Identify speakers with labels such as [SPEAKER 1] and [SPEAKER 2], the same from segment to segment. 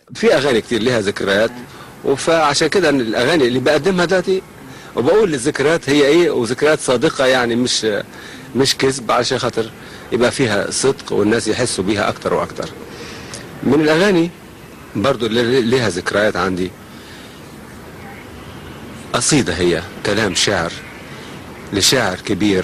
[SPEAKER 1] في اغاني كتير لها ذكريات فعشان كده أنا الاغاني اللي بقدمها دلوقتي وبقول الذكريات هي ايه وذكريات صادقه يعني مش مش كذب عشان خاطر يبقى فيها صدق والناس يحسوا بيها اكتر واكتر من الاغاني برضو اللي لها ذكريات عندي قصيدة هي كلام شعر لشاعر كبير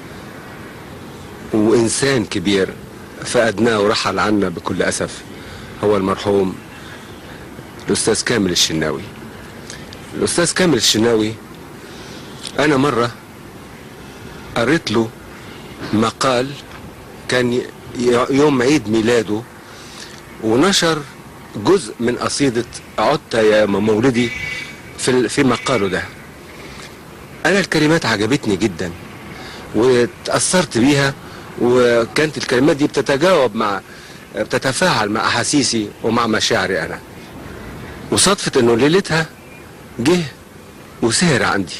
[SPEAKER 1] وإنسان كبير فقدناه ورحل عنا بكل أسف هو المرحوم الأستاذ كامل الشناوي الأستاذ كامل الشناوي أنا مرة قريت له مقال كان ي- يوم عيد ميلاده ونشر جزء من قصيدة عدت يا مولدي في ال- في مقاله ده أنا الكلمات عجبتني جدا وتأثرت بيها وكانت الكلمات دي بتتجاوب مع بتتفاعل مع أحاسيسي ومع مشاعري أنا وصدفة إنه ليلتها جه وسهر عندي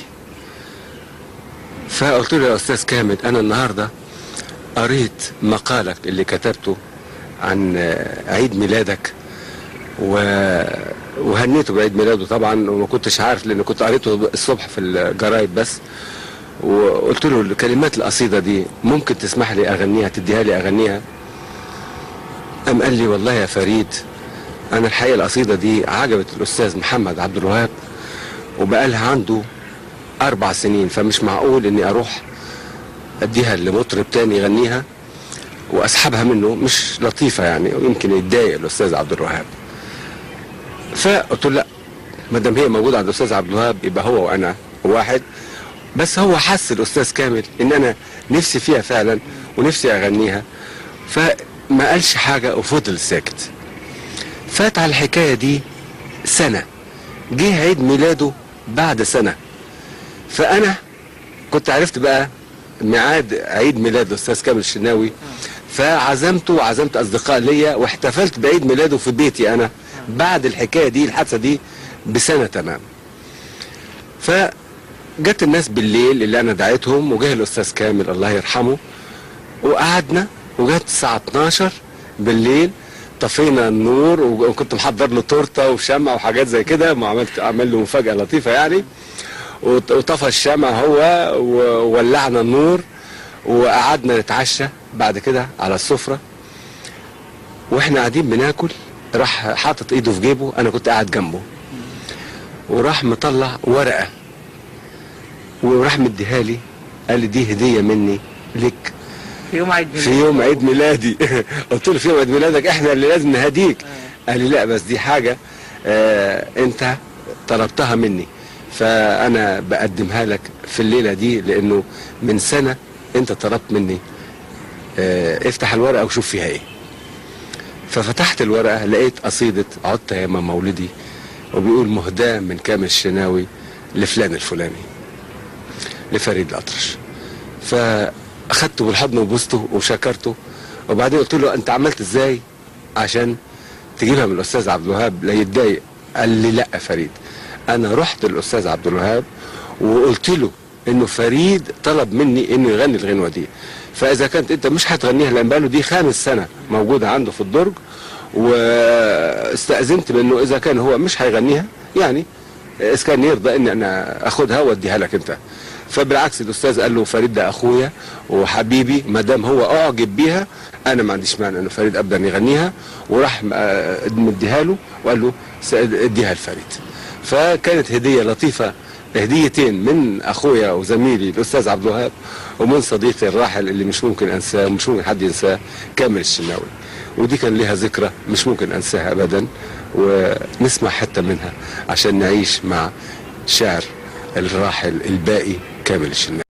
[SPEAKER 1] فقلت له يا أستاذ كامل أنا النهاردة قريت مقالك اللي كتبته عن آه، عيد ميلادك و... وهنيته بعيد ميلاده طبعا وما كنتش عارف لان كنت قريته الصبح في الجرايد بس وقلت له كلمات القصيده دي ممكن تسمح لي اغنيها تديها لي اغنيها قام قال لي والله يا فريد انا الحقيقه القصيده دي عجبت الاستاذ محمد عبد الوهاب وبقالها عنده اربع سنين فمش معقول اني اروح اديها لمطرب تاني يغنيها واسحبها منه مش لطيفه يعني ويمكن يتضايق الاستاذ عبد الوهاب فقلت له لا ما دام هي موجوده عند الاستاذ عبد الوهاب يبقى هو وانا واحد بس هو حس الاستاذ كامل ان انا نفسي فيها فعلا ونفسي اغنيها فما قالش حاجه وفضل ساكت فات على الحكايه دي سنه جه عيد ميلاده بعد سنه فانا كنت عرفت بقى ميعاد عيد ميلاد الاستاذ كامل الشناوي فعزمته وعزمت اصدقاء ليا واحتفلت بعيد ميلاده في بيتي انا بعد الحكايه دي الحادثه دي بسنه تمام فجت الناس بالليل اللي انا دعيتهم وجه الاستاذ كامل الله يرحمه وقعدنا وجت الساعه 12 بالليل طفينا النور وكنت محضر له تورته وشمع وحاجات زي كده وعملت عمل له مفاجاه لطيفه يعني وط- وطفى الشمع هو وولعنا النور وقعدنا نتعشى بعد كده على السفره واحنا قاعدين بناكل راح حاطط ايده في جيبه انا كنت قاعد جنبه وراح مطلع ورقه وراح مديها لي قال لي دي هديه مني لك
[SPEAKER 2] في يوم عيد
[SPEAKER 1] في
[SPEAKER 2] ميلاد
[SPEAKER 1] يوم عيد ميلادي قلت له في يوم عيد ميلادك احنا اللي لازم نهديك قال لي لا بس دي حاجه آه انت طلبتها مني فانا بقدمها لك في الليله دي لانه من سنه انت طلبت مني آه افتح الورقه وشوف فيها ايه ففتحت الورقه لقيت قصيده عدت يا ماما مولدي وبيقول مهداه من كامل الشناوي لفلان الفلاني لفريد الاطرش فاخدته بالحضن وبوسته وشكرته وبعدين قلت له انت عملت ازاي عشان تجيبها من الاستاذ عبد الوهاب لا يتضايق قال لي لا يا فريد انا رحت للاستاذ عبد الوهاب وقلت له انه فريد طلب مني انه يغني الغنوه دي فاذا كانت انت مش هتغنيها لان بقاله دي خامس سنه موجوده عنده في الدرج واستاذنت منه اذا كان هو مش هيغنيها يعني اذا كان يرضى ان انا اخدها واديها لك انت فبالعكس الاستاذ قال له فريد ده اخويا وحبيبي ما دام هو اعجب بيها انا ما عنديش مانع انه فريد ابدا يغنيها وراح آه، مديها له وقال له سأد- اديها لفريد فكانت هديه لطيفه هديتين من اخويا وزميلي الاستاذ عبد الوهاب ومن صديقي الراحل اللي مش ممكن انساه ومش ممكن حد ينساه كامل الشناوي ودي كان لها ذكرى مش ممكن انساها ابدا ونسمع حتى منها عشان نعيش مع شعر الراحل الباقي كامل الشناوي